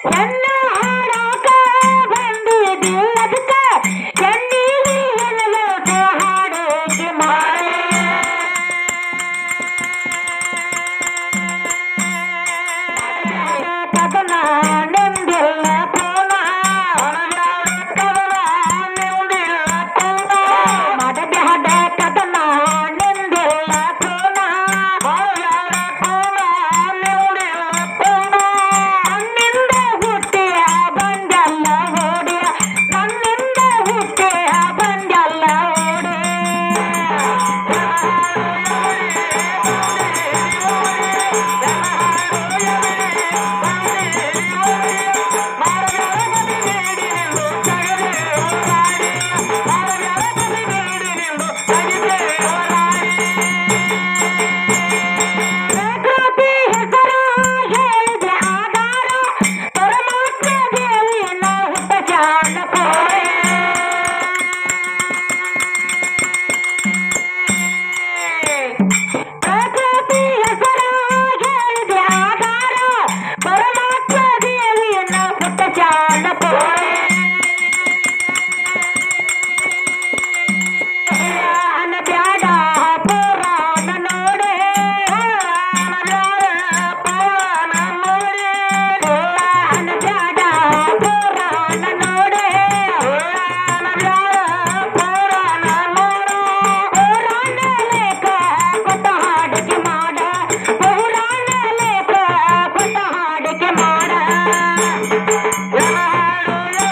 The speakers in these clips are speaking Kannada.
ಹೆಣ್ಣ ಹಾಡಾಕ ಬಂದಿದ್ದಕ್ಕ ಹೆಣ್ಣಿಗೆ ಎಲ್ಲೋಟ ಹಾಡೋಕೆ ಮಾಡಿ ಕದನ ನೆಂದಿಲ್ಲ ಪೋನ ಕದನ ನೆಂದಿಲ್ಲ ಪೋನ ಮಡಬ್ಯಾಡ ಕದನ ನೆಂದಿಲ್ಲ ಪೋನ ಪೋನ ನೆಂದಿಲ್ಲ ಪೋನ ನನ್ನಿಂದ ಹುಟ್ಟಿಯ ಬಂದಲ್ಲ ಓಡಿಯ ನನ್ನಿಂದ ಹುಟ್ಟಿಯ ಬಂದಲ್ಲ ಓಡಿ ಪ್ರಕೃತಿ ಹೆಸರು ಹೇಳಿದ್ರೆ ಆಧಾರ ಪರಮಾತ್ಮ ದೇವಿನ ಹುಟ್ಟ ಜಾಣಕೋರೆ ಪ್ರಕೃತಿ ಹೆಸರು ಹೇಳಿದ್ರೆ ಆಧಾರ ಪರಮಾತ್ಮ ದೇವಿನ ಹುಟ್ಟ ಜಾಣಕೋರೆ ಬ್ಯಾಡ ಪುರಾಣ ನೋಡೆ ಪುರಾಣ ನೋಡೆ ಬ್ಯಾಡ ಪುರಾಣ ನೋಡೆ ಪುರಾಣ ನೋಡು ಪುರಾಣ ಲೇಖ ಕೊಟ್ಟ ಹಾಡಿಕೆ ಮಾಡ ಪುರಾಣ ಲೇಖ ಕೊಟ್ಟ ಹಾಡಿಕೆ ಮಾಡ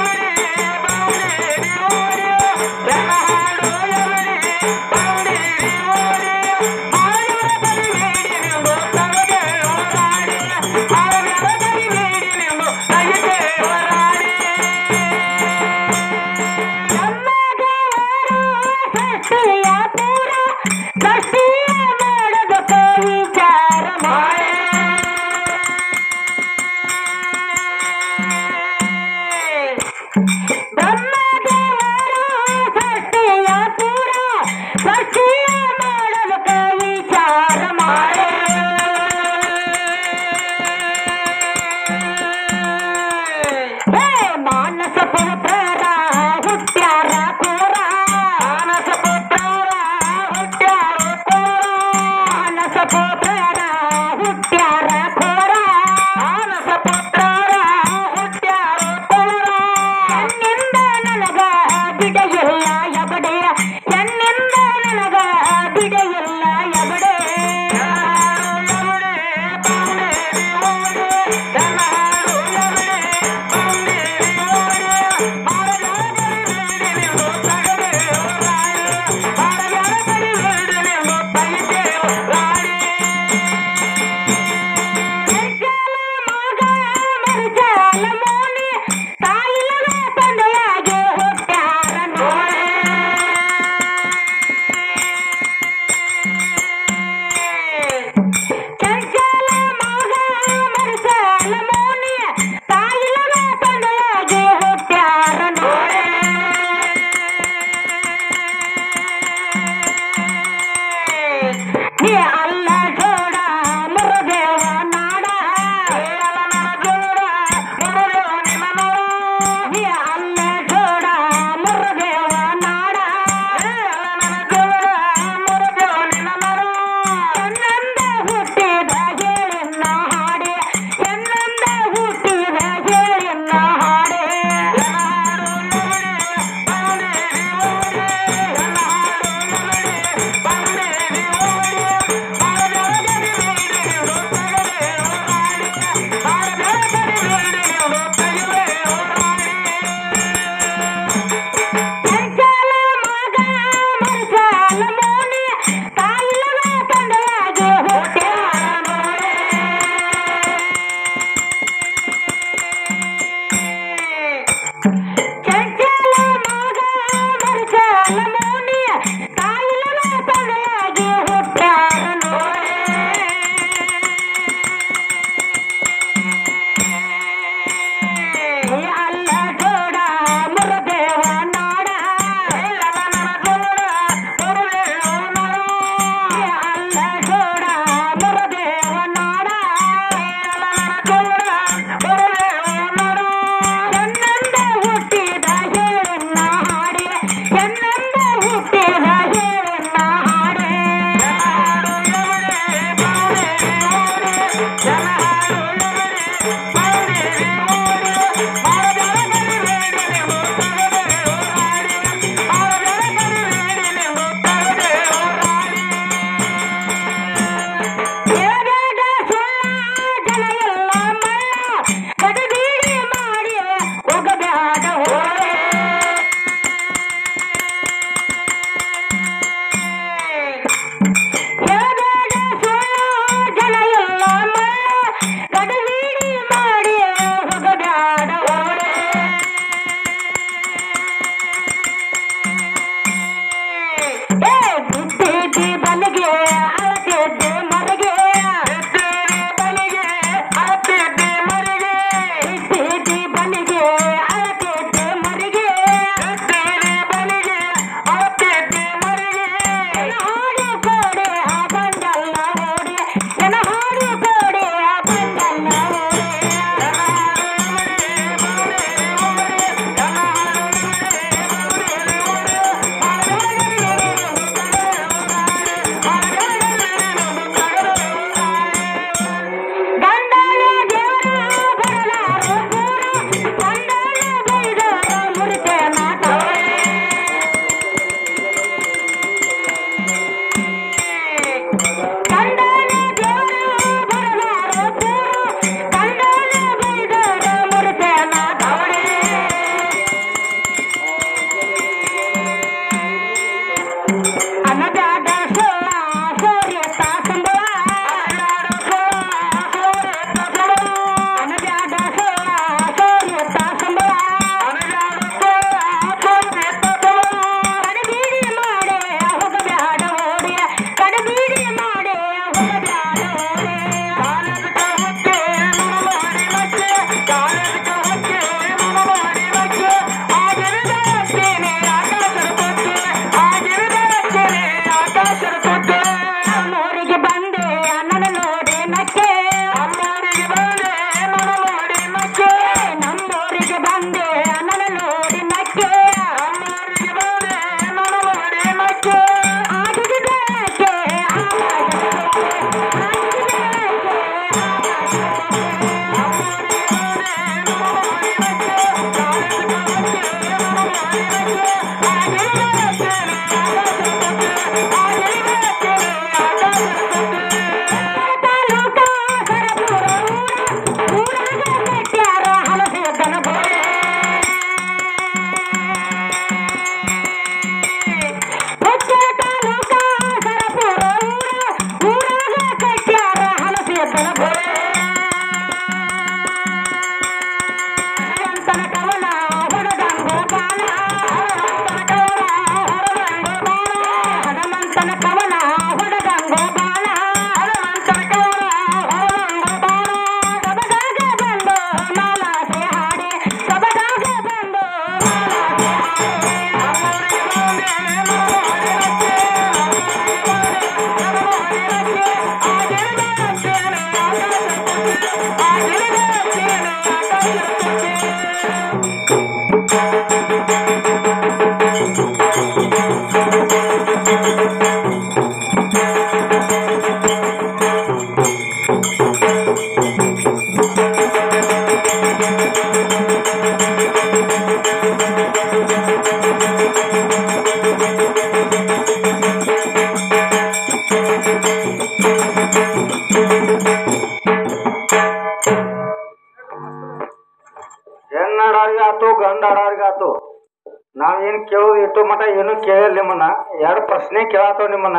ಹೆಣ್ಣಾಡೋರ್ಗಾತು ಗಂಡಾಡೋರ್ಗಾತು ನಾವೇನ್ ಕೇಳೋದು ಇಟ್ಟು ಮಟ ಏನು ಕೇಳಿಲ್ಲ ನಿಮ್ಮನ್ನ ಎರಡು ಪ್ರಶ್ನೆ ಕೇಳಾತವ ನಿಮ್ಮನ್ನ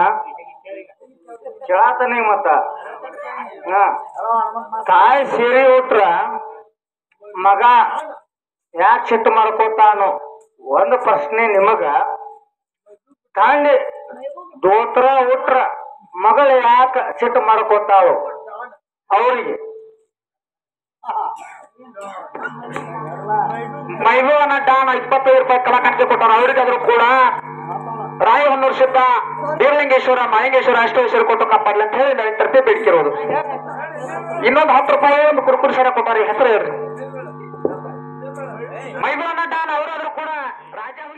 ಕೇಳಾತ ನೀ ಮತ್ತ ಹಾ ತಾಯಿ ಸೀರೆ ಉಟ್ರ ಮಗ ಯಾಕೆ ಸಿಟ್ಟು ಮಾಡ್ಕೋತಾನು ಒಂದು ಪ್ರಶ್ನೆ ನಿಮಗ ತಾಂಡಿ ದೋತ್ರ ಉಟ್ರ ಮಗಳು ಯಾಕೆ ಸಿಟ್ಟು ಮಾಡ್ಕೋತಾಳು ಅವ್ರಿಗೆ ಮೈಲೂವನ ಡಾನ ಇಪ್ಪತ್ತೈದು ರೂಪಾಯಿ ಕಲಾಕಂಠಕ್ಕೆ ಕೊಟ್ಟಾರ ಅವ್ರಿಗಾದ್ರೂ ಕೂಡ ರಾಯಹೊನ್ನೂರು ಸಿದ್ಧ ಬೀರಲಿಂಗೇಶ್ವರ ಮಹೇಂಗೇಶ್ವರ ಅಷ್ಟೇಶ್ವರ ಕೊಟ್ಟು ಕಾಪಾಡ್ಲಿ ಅಂತ ಹೇಳಿ ನಾನು ತರಪಿ ಬೇಡಿಕಿರೋದು ಇನ್ನೊಂದು ಹತ್ತು ರೂಪಾಯಿ ಒಂದು ಕುರುಕುರು ಸರ ಕೊಟ್ಟಾರ ಹೆಸರು ಹೇಳ್ರಿ ಮೈಲೂವನ ಡಾನ್ ಅವರಾದ್ರೂ ಕೂಡ ರಾಜ